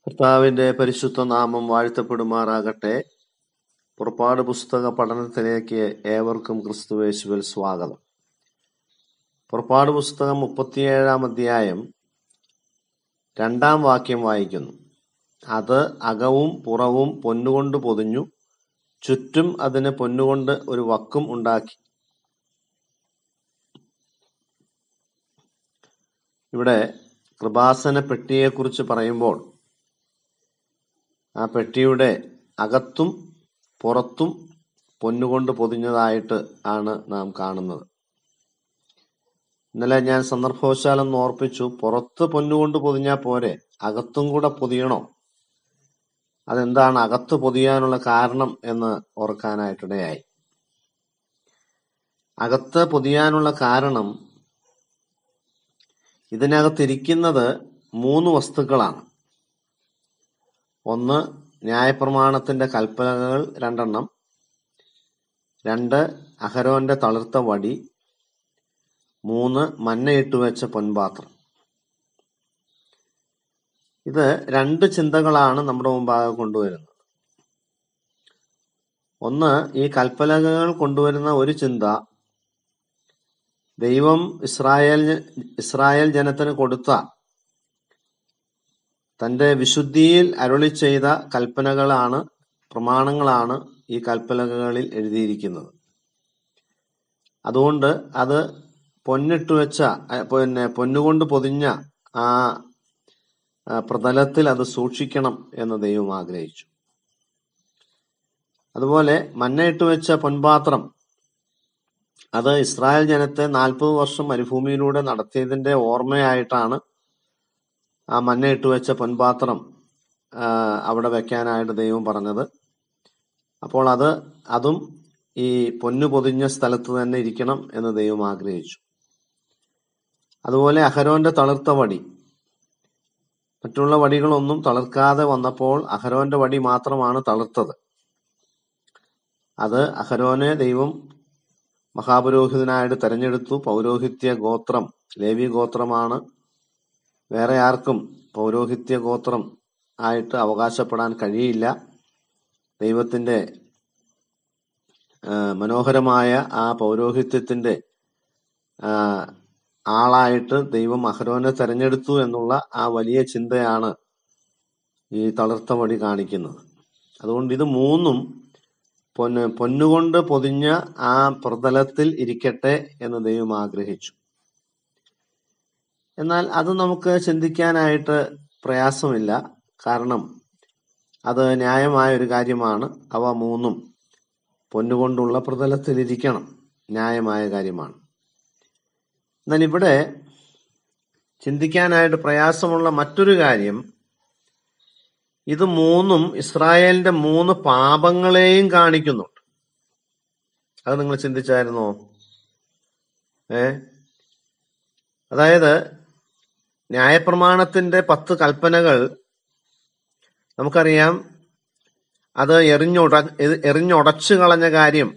കർത്താവിന്റെ പരിശുദ്ധ നാമം വാഴ്ത്തപ്പെടുമാറാകട്ടെ പുറപ്പാട് പുസ്തക പഠനത്തിലേക്ക് ഏവർക്കും ക്രിസ്തുവേശുവിൽ സ്വാഗതം പുറപ്പാട് പുസ്തകം മുപ്പത്തിയേഴാം അധ്യായം രണ്ടാം വാക്യം വായിക്കുന്നു അത് അകവും പുറവും പൊന്നുകൊണ്ട് പൊതിഞ്ഞു ചുറ്റും അതിന് പൊന്നുകൊണ്ട് ഒരു വക്കും ഉണ്ടാക്കി ഇവിടെ കൃപാസന പെട്ടിയെക്കുറിച്ച് പറയുമ്പോൾ ആ പെട്ടിയുടെ അകത്തും പുറത്തും പൊന്നുകൊണ്ട് പൊതിഞ്ഞതായിട്ട് ആണ് നാം കാണുന്നത് ഇന്നലെ ഞാൻ സന്ദർഭവശാലം ഓർപ്പിച്ചു പുറത്ത് പൊന്നുകൊണ്ട് പൊതിഞ്ഞാൽ പോരെ അകത്തും കൂടെ പൊതിയണോ അതെന്താണ് അകത്ത് പൊതിയാനുള്ള കാരണം എന്ന് ഓർക്കാനായിട്ടിടയായി അകത്ത് പൊതിയാനുള്ള കാരണം ഇതിനകത്തിരിക്കുന്നത് മൂന്ന് വസ്തുക്കളാണ് ഒന്ന് ന്യായപ്രമാണത്തിന്റെ കൽപ്പനകൾ രണ്ടെണ്ണം രണ്ട് അഹരോന്റെ തളിർത്ത വടി മൂന്ന് മന്നയിട്ട് വെച്ച പൊൻപാത്രം ഇത് രണ്ട് ചിന്തകളാണ് നമ്മുടെ മുമ്പാകെ കൊണ്ടുവരുന്നത് ഒന്ന് ഈ കൽപ്പനകൾ കൊണ്ടുവരുന്ന ഒരു ചിന്ത ദൈവം ഇസ്രായേൽ ഇസ്രായേൽ ജനത്തിന് കൊടുത്ത തന്റെ വിശുദ്ധിയിൽ അരുളി ചെയ്ത കൽപ്പനകളാണ് പ്രമാണങ്ങളാണ് ഈ കൽപ്പനകളിൽ എഴുതിയിരിക്കുന്നത് അതുകൊണ്ട് അത് പൊന്നിട്ട് വെച്ച അഹ് പിന്നെ പൊന്നുകൊണ്ട് പൊതിഞ്ഞ ആ ആ പ്രതലത്തിൽ അത് സൂക്ഷിക്കണം എന്ന് ദൈവം ആഗ്രഹിച്ചു അതുപോലെ മന്നയിട്ട് വെച്ച പൊൻപാത്രം അത് ഇസ്രായേൽ ജനത്തെ നാൽപ്പത് വർഷം മരുഭൂമിയിലൂടെ നടത്തിയതിന്റെ ഓർമ്മയായിട്ടാണ് ആ മന്നയിട്ട് വെച്ച പൊൻപാത്രം ആ, അവിടെ വെക്കാനായിട്ട് ദൈവം പറഞ്ഞത് അപ്പോൾ അത് അതും ഈ പൊന്നു പൊതിഞ്ഞ സ്ഥലത്ത് തന്നെ ഇരിക്കണം എന്ന് ദൈവം ആഗ്രഹിച്ചു അതുപോലെ അഹരോന്റെ തളിർത്ത വടി മറ്റുള്ള വടികളൊന്നും തളിർക്കാതെ വന്നപ്പോൾ അഹരോന്റെ വടി മാത്രമാണ് തളിർത്തത് അത് അഹരോനെ ദൈവം മഹാപുരോഹിതനായിട്ട് തെരഞ്ഞെടുത്തു പൗരോഹിത്യ ഗോത്രം ലേവി ഗോത്രമാണ് വേറെ ആർക്കും പൗരോഹിത്യ ഗോത്രം ആയിട്ട് അവകാശപ്പെടാൻ കഴിയില്ല ദൈവത്തിന്റെ ആ, മനോഹരമായ ആ പൗരോഹിത്യത്തിന്റെ ആ, ആളായിട്ട് ദൈവം അഹരോനെ തെരഞ്ഞെടുത്തു എന്നുള്ള ആ വലിയ ചിന്തയാണ് ഈ തളിർത്ത വടി കാണിക്കുന്നത് അതുകൊണ്ട് ഇത് മൂന്നും പൊന്ന് പൊന്നുകൊണ്ട് പൊതിഞ്ഞ ആ പ്രതലത്തിൽ ഇരിക്കട്ടെ എന്ന് ദൈവം ആഗ്രഹിച്ചു എന്നാൽ അത് നമുക്ക് ചിന്തിക്കാനായിട്ട് പ്രയാസമില്ല കാരണം അത് ന്യായമായ ഒരു കാര്യമാണ് അവ മൂന്നും പൊന്നുകൊണ്ടുള്ള പ്രതലത്തിൽ ഇരിക്കണം ന്യായമായ കാര്യമാണ് എന്നാൽ ഇവിടെ ചിന്തിക്കാനായിട്ട് പ്രയാസമുള്ള മറ്റൊരു കാര്യം ഇത് മൂന്നും ഇസ്രായേലിന്റെ മൂന്ന് പാപങ്ങളെയും കാണിക്കുന്നുണ്ട് അത് നിങ്ങൾ ചിന്തിച്ചായിരുന്നോ ഏ അതായത് ന്യായപ്രമാണത്തിന്റെ പത്ത് കൽപ്പനകൾ നമുക്കറിയാം അത് എറിഞ്ഞുട എ- എറിഞ്ഞുടച്ചു കളഞ്ഞ കാര്യം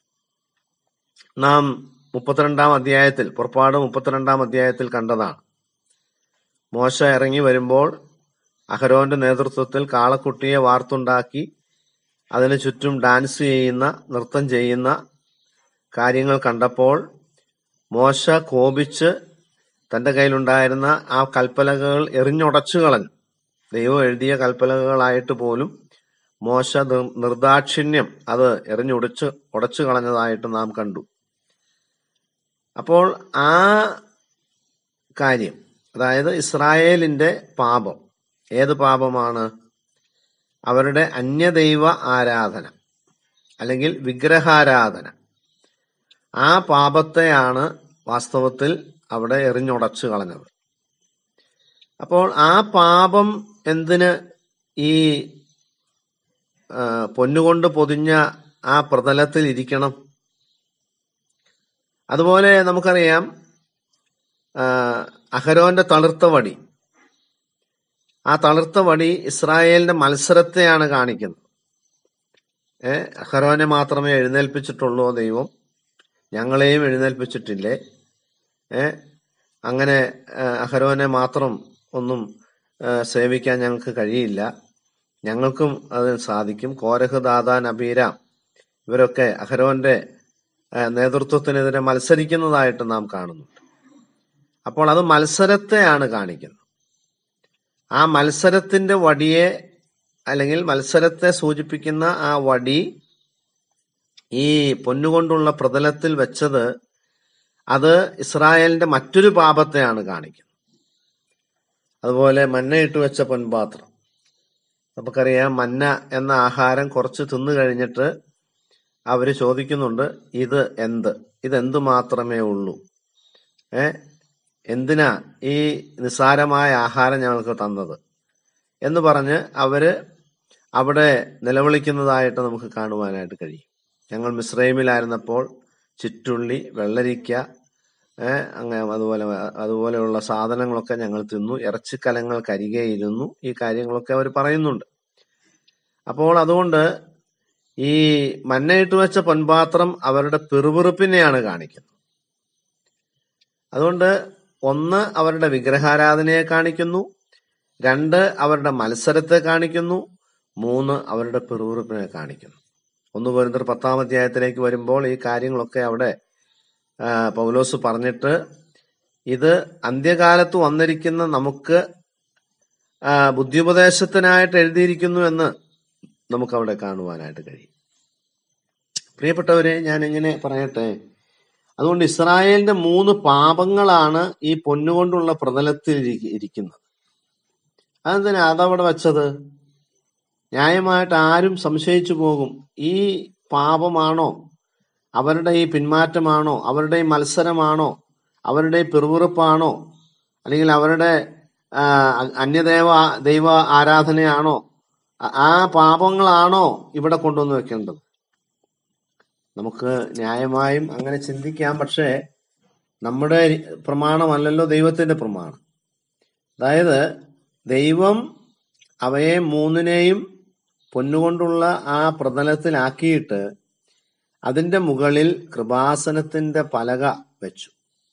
നാം മുപ്പത്തിരണ്ടാം അധ്യായത്തിൽ പുറപ്പാട് മുപ്പത്തിരണ്ടാം അധ്യായത്തിൽ കണ്ടതാണ് മോശ ഇറങ്ങി വരുമ്പോൾ അഹരോന്റെ നേതൃത്വത്തിൽ കാളക്കുട്ടിയെ വാർത്തുണ്ടാക്കി അതിനു ചുറ്റും ഡാൻസ് ചെയ്യുന്ന നൃത്തം ചെയ്യുന്ന കാര്യങ്ങൾ കണ്ടപ്പോൾ മോശ കോപിച്ച് തന്റെ കയ്യിലുണ്ടായിരുന്ന ആ കൽപ്പലകകൾ എറിഞ്ഞുടച്ചു കളഞ്ഞു ദൈവം എഴുതിയ കൽപ്പലകകളായിട്ട് പോലും മോശ നിർ- നിർദാക്ഷിണ്യം അത് എറിഞ്ഞുടച്ച് ഉടച്ചു കളഞ്ഞതായിട്ട് നാം കണ്ടു അപ്പോൾ ആ കാര്യം അതായത് ഇസ്രായേലിന്റെ പാപം ഏത് പാപമാണ് അവരുടെ അന്യദൈവ ആരാധന അല്ലെങ്കിൽ വിഗ്രഹാരാധന ആ പാപത്തെയാണ് വാസ്തവത്തിൽ അവിടെ എറിഞ്ഞുടച്ചു കളഞ്ഞത് അപ്പോൾ ആ പാപം എന്തിന് ഈ ആ, പൊന്നുകൊണ്ട് പൊതിഞ്ഞ ആ പ്രതലത്തിൽ ഇരിക്കണം അതുപോലെ നമുക്കറിയാം ആ, അഹരോന്റെ തളിർത്ത വടി ആ തളിർത്ത വടി ഇസ്രായേലിന്റെ മത്സരത്തെയാണ് കാണിക്കുന്നത് ഏ അഹരോനെ മാത്രമേ എഴുന്നേൽപ്പിച്ചിട്ടുള്ളൂ ദൈവം ഞങ്ങളെയും എഴുന്നേൽപ്പിച്ചിട്ടില്ലേ ഏ അങ്ങനെ ആ, അഹരോനെ മാത്രം ഒന്നും ആ, സേവിക്കാൻ ഞങ്ങൾക്ക് കഴിയില്ല ഞങ്ങൾക്കും അത് സാധിക്കും കോരഹ് ദാദാൻ അബീരാം ഇവരൊക്കെ അഹരോന്റെ ആ, നേതൃത്വത്തിനെതിരെ മത്സരിക്കുന്നതായിട്ട് നാം കാണുന്നുണ്ട് അപ്പോൾ അത് മത്സരത്തെയാണ് കാണിക്കുന്നത് ആ മത്സരത്തിന്റെ വടിയെ അല്ലെങ്കിൽ മത്സരത്തെ സൂചിപ്പിക്കുന്ന ആ വടി ഈ പൊന്നുകൊണ്ടുള്ള പ്രതലത്തിൽ വെച്ചത് അത് ഇസ്രായേലിന്റെ മറ്റൊരു പാപത്തെയാണ് കാണിക്കുന്നത് അതുപോലെ മന്നയിട്ട് വെച്ച പൊൻപാത്രം നമുക്കറിയാം മന്ന എന്ന ആഹാരം കുറച്ച് തിന്നു കഴിഞ്ഞിട്ട് അവര് ചോദിക്കുന്നുണ്ട് ഇത് എന്ത് ഇതെന്ത് മാത്രമേ ഉള്ളൂ ഏ എന്തിനാ ഈ നിസ്സാരമായ ആഹാരം ഞങ്ങൾക്ക് തന്നത് എന്ന് പറഞ്ഞ് അവര് അവിടെ നിലവിളിക്കുന്നതായിട്ട് നമുക്ക് കാണുവാനായിട്ട് കഴിയും ഞങ്ങൾ മിസ്രൈമിലായിരുന്നപ്പോൾ ചുറ്റുള്ളി വെള്ളരിക്ക ഏഹ് അങ്ങനെ അതുപോലെ അതുപോലെയുള്ള സാധനങ്ങളൊക്കെ ഞങ്ങൾ തിന്നു ഇറച്ചിക്കലങ്ങൾക്കരികെ ഇരുന്നു ഈ കാര്യങ്ങളൊക്കെ അവർ പറയുന്നുണ്ട് അപ്പോൾ അതുകൊണ്ട് ഈ മന്നയിട്ട് വെച്ച പൊൻപാത്രം അവരുടെ പിറുപിറുപ്പിനെയാണ് കാണിക്കുന്നത് അതുകൊണ്ട് ഒന്ന് അവരുടെ വിഗ്രഹാരാധനയെ കാണിക്കുന്നു രണ്ട് അവരുടെ മത്സരത്തെ കാണിക്കുന്നു മൂന്ന് അവരുടെ പിറുപിറുപ്പിനെ കാണിക്കുന്നു ഒന്ന് പോരിന്തർ പത്താം അധ്യായത്തിലേക്ക് വരുമ്പോൾ ഈ കാര്യങ്ങളൊക്കെ അവിടെ ആ, പൗലോസ് പറഞ്ഞിട്ട് ഇത് അന്ത്യകാലത്ത് വന്നിരിക്കുന്ന നമുക്ക് ആ, ബുദ്ധിയുപദേശത്തിനായിട്ട് എഴുതിയിരിക്കുന്നു എന്ന് നമുക്ക് അവിടെ കാണുവാനായിട്ട് കഴിയും പ്രിയപ്പെട്ടവരെ ഞാൻ എങ്ങനെ പറയട്ടെ അതുകൊണ്ട് ഇസ്രായേലിന്റെ മൂന്ന് പാപങ്ങളാണ് ഈ പൊന്നുകൊണ്ടുള്ള പ്രതലത്തിൽ ഇരി- ഇരിക്കുന്നത് അതെന്തിനാ അതവിടെ വെച്ചത് ന്യായമായിട്ട് ആരും സംശയിച്ചു പോകും ഈ പാപമാണോ അവരുടെ ഈ പിന്മാറ്റമാണോ അവരുടെ ഈ മത്സരമാണോ അവരുടെ ഈ പിറുപിറുപ്പാണോ അല്ലെങ്കിൽ അവരുടെ ആ, അന്യദേവ ദൈവ ആരാധനയാണോ ആ- ആ പാപങ്ങളാണോ ഇവിടെ കൊണ്ടുവന്ന് വെക്കേണ്ടത് നമുക്ക് ന്യായമായും അങ്ങനെ ചിന്തിക്കാം പക്ഷേ നമ്മുടെ പ്രമാണമല്ലല്ലോ ദൈവത്തിന്റെ പ്രമാണം അതായത് ദൈവം അവയെ മൂന്നിനെയും പൊന്നുകൊണ്ടുള്ള ആ പ്രതലത്തിലാക്കിയിട്ട് അതിന്റെ മുകളിൽ കൃപാസനത്തിന്റെ പലക വെച്ചു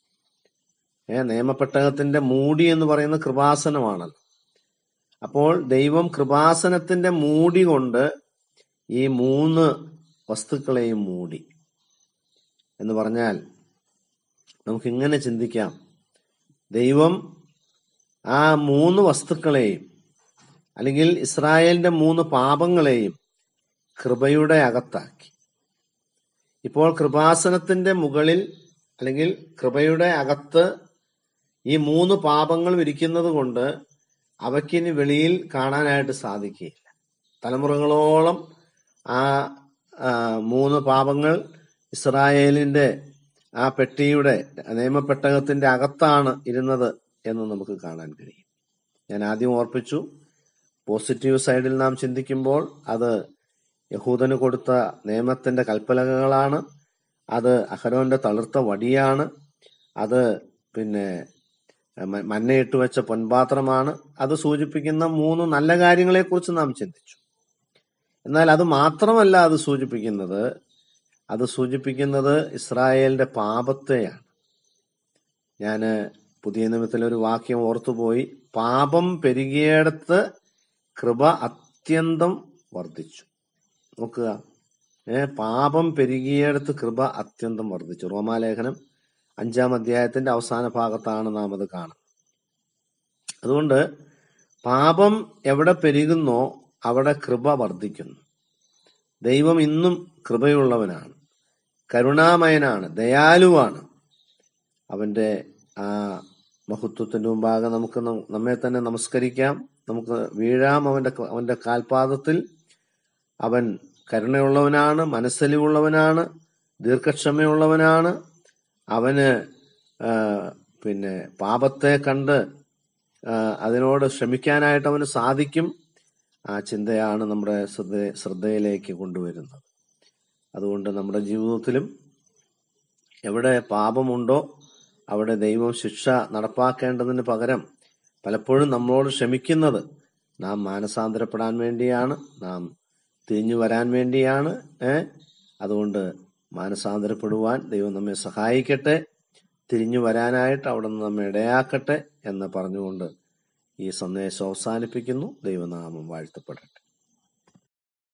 ഏ നിയമപ്പെട്ടകത്തിന്റെ മൂടി എന്ന് പറയുന്ന കൃപാസനമാണല്ലോ അപ്പോൾ ദൈവം കൃപാസനത്തിന്റെ മൂടി കൊണ്ട് ഈ മൂന്ന് വസ്തുക്കളെയും മൂടി എന്ന് പറഞ്ഞാൽ നമുക്ക് ഇങ്ങനെ ചിന്തിക്കാം ദൈവം ആ മൂന്ന് വസ്തുക്കളെയും അല്ലെങ്കിൽ ഇസ്രായേലിന്റെ മൂന്ന് പാപങ്ങളെയും കൃപയുടെ അകത്താക്കി ഇപ്പോൾ കൃപാസനത്തിന്റെ മുകളിൽ അല്ലെങ്കിൽ കൃപയുടെ അകത്ത് ഈ മൂന്ന് പാപങ്ങൾ ഇരിക്കുന്നത് കൊണ്ട് അവയ്ക്കിനി വെളിയിൽ കാണാനായിട്ട് സാധിക്കുകയില്ല തലമുറകളോളം ആ ആ, മൂന്ന് പാപങ്ങൾ ഇസ്രായേലിന്റെ ആ പെട്ടിയുടെ നിയമപ്പെട്ടകത്തിന്റെ അകത്താണ് ഇരുന്നത് എന്ന് നമുക്ക് കാണാൻ കഴിയും ഞാൻ ആദ്യം ഓർപ്പിച്ചു പോസിറ്റീവ് സൈഡിൽ നാം ചിന്തിക്കുമ്പോൾ അത് യഹൂദന് കൊടുത്ത നിയമത്തിന്റെ കൽപ്പലകകളാണ് അത് അഹരോന്റെ തളിർത്ത വടിയാണ് അത് പിന്നെ മ- മന്നയിട്ട് വെച്ച പൊൻപാത്രമാണ് അത് സൂചിപ്പിക്കുന്ന മൂന്ന് നല്ല കാര്യങ്ങളെക്കുറിച്ച് നാം ചിന്തിച്ചു എന്നാൽ അത് മാത്രമല്ല അത് സൂചിപ്പിക്കുന്നത് അത് സൂചിപ്പിക്കുന്നത് ഇസ്രായേലിന്റെ പാപത്തെയാണ് ഞാന് പുതിയ നിയമത്തിലെ ഒരു വാക്യം ഓർത്തുപോയി പാപം പെരുകിയിടത്ത് കൃപ അത്യന്തം വർദ്ധിച്ചു നോക്കുക ഏ പാപം പെരുകിയിടത്ത് കൃപ അത്യന്തം വർദ്ധിച്ചു റോമാലേഖനം അഞ്ചാം അധ്യായത്തിന്റെ അവസാന ഭാഗത്താണ് നാം അത് കാണുന്നത് അതുകൊണ്ട് പാപം എവിടെ പെരുകുന്നോ അവിടെ കൃപ വർദ്ധിക്കുന്നു ദൈവം ഇന്നും കൃപയുള്ളവനാണ് കരുണാമയനാണ് ദയാലുവാണ് അവന്റെ ആ മഹത്വത്തിന്റെ മുമ്പാകെ നമുക്ക് നം- നമ്മെ തന്നെ നമസ്കരിക്കാം നമുക്ക് വീഴാം അവന്റെ അവന്റെ കാൽപാദത്തിൽ അവൻ കരുണയുള്ളവനാണ് മനസ്സലിവുള്ളവനാണ് ദീർഘക്ഷമയുള്ളവനാണ് അവന് ആ, പിന്നെ പാപത്തെ കണ്ട് ആ, അതിനോട് ശ്രമിക്കാനായിട്ട് അവന് സാധിക്കും ആ ചിന്തയാണ് നമ്മുടെ ശ്രദ്ധ ശ്രദ്ധയിലേക്ക് കൊണ്ടുവരുന്നത് അതുകൊണ്ട് നമ്മുടെ ജീവിതത്തിലും എവിടെ പാപമുണ്ടോ അവിടെ ദൈവം ശിക്ഷ നടപ്പാക്കേണ്ടതിന് പകരം പലപ്പോഴും നമ്മളോട് ക്ഷമിക്കുന്നത് നാം മാനസാന്തരപ്പെടാൻ വേണ്ടിയാണ് നാം തിരിഞ്ഞു വരാൻ വേണ്ടിയാണ് ഏ അതുകൊണ്ട് മാനസാന്തരപ്പെടുവാൻ ദൈവം നമ്മെ സഹായിക്കട്ടെ തിരിഞ്ഞു വരാനായിട്ട് അവിടെ നിന്ന് നമ്മെ ഇടയാക്കട്ടെ എന്ന് പറഞ്ഞുകൊണ്ട് ഈ സന്ദേശം അവസാനിപ്പിക്കുന്നു ദൈവനാമം വാഴ്ത്തപ്പെടട്ടെ